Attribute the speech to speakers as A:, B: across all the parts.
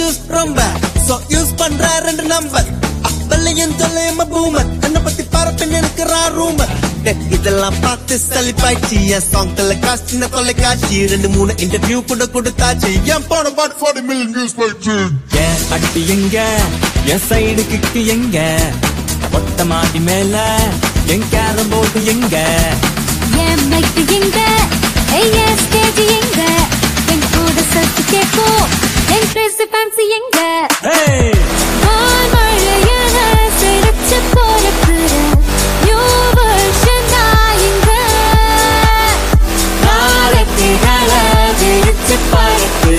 A: Juice ரொம்ப so use பண்ற ரெண்டு நம்பர் வெள்ளையன் சொல்லையம்ம பூமர் என்ன பத்தி பரப்பின் இருக்கிறா ரூமர் இதெல்லாம் பார்த்து சலிப்பாய்ச்சி என் சாங் தொலைக்காட்சி சின்ன தொலைக்காட்சி ரெண்டு மூணு இன்டர்வியூ கூட கொடுத்தாச்சு என் போன பாட்டு ஃபார்ட்டி மில்லியன் வியூஸ் போயிடுச்சு
B: என் அடி எங்க என் சைடு கிக்கு எங்க ஒத்த மாடி மேல என் கேரம் போர்டு எங்க
C: என் மைக் எங்க என் ஸ்டேஜ் எங்க என் கூட சத்து கேட்கும் என் கிரேசி ஃபேன்சி எங்க
B: Hey!
C: வான் மழையன சிரிச்சு போறக்குற நியூ வெர்ஷன் நான் இங்க நாளைக்குகள விழிச்சு பறக்கு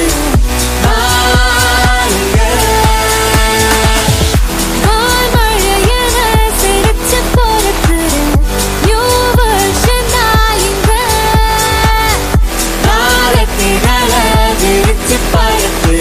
C: வான் மழையன சிரிச்சு போறக்குற நியூ வெர்ஷன் நான் இங்க நாளைக்குகள விழிச்சு பறக்கு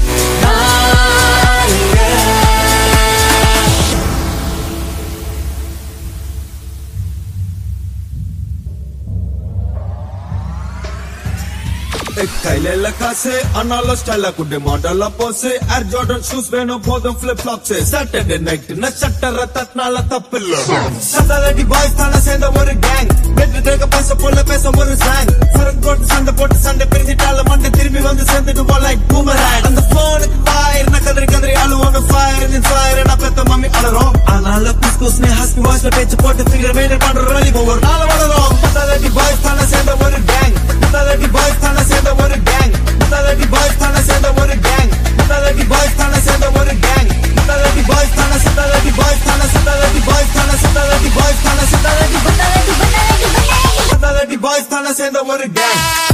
D: கையில காசு ஆனாலும் ஸ்டைலா குண்டு மாடலா போஸ் ஏர் ஜார்டன் ஷூஸ் வேணும் போதும் ஃபிளிப் ஃப்ளாப்ஸ் சாட்டர்டே நைட் நட்சத்திர தத்னால தப்பு இல்ல சதாலடி பாய்ஸ் தானே சேர்ந்த ஒரு கேங் வெற்றி தேக்க பேச போல பேச ஒரு சாங் சரக்கு போட்டு சண்டை போட்டு சண்டை பிரிஞ்சிட்டால மண்டை திரும்பி வந்து சேர்ந்துட்டு போல பூமராங் அந்த போனுக்கு ஃபயர் நான் கதறி கதறி அழுவாங்க ஃபயர் இன் ஃபயர் நான் பெத்த மம்மி அலறோம் அதனால குஸ் குஸ்னே ஹஸ்கி வாய்ஸ்ல பேச்சு போட்டு ஃபிகர் மெயின்டைன் பண்ற ரலி ஒவ்வொரு நாள் வளரும் சதாலடி பாய்ஸ் தானே சேர்ந்த ஒரு கேங் சதாலடி பாய்ஸ் தானே சேர்ந்த ஒரு கேங் சதாலடி பாய்ஸ் தானே சேர்ந்த ஒரு கேங் சதாலடி பாய்ஸ் தானே சேர்ந்த ஒரு கேங் சதாலடி பாய்ஸ் தானே சதாலடி பாய்ஸ் தானே சதாலடி பாய்ஸ் தானே சதாலடி பாய்ஸ் தானே சதாலடி சதாலடி பாய்ஸ் தானே சேர்ந்த ஒரு கேங்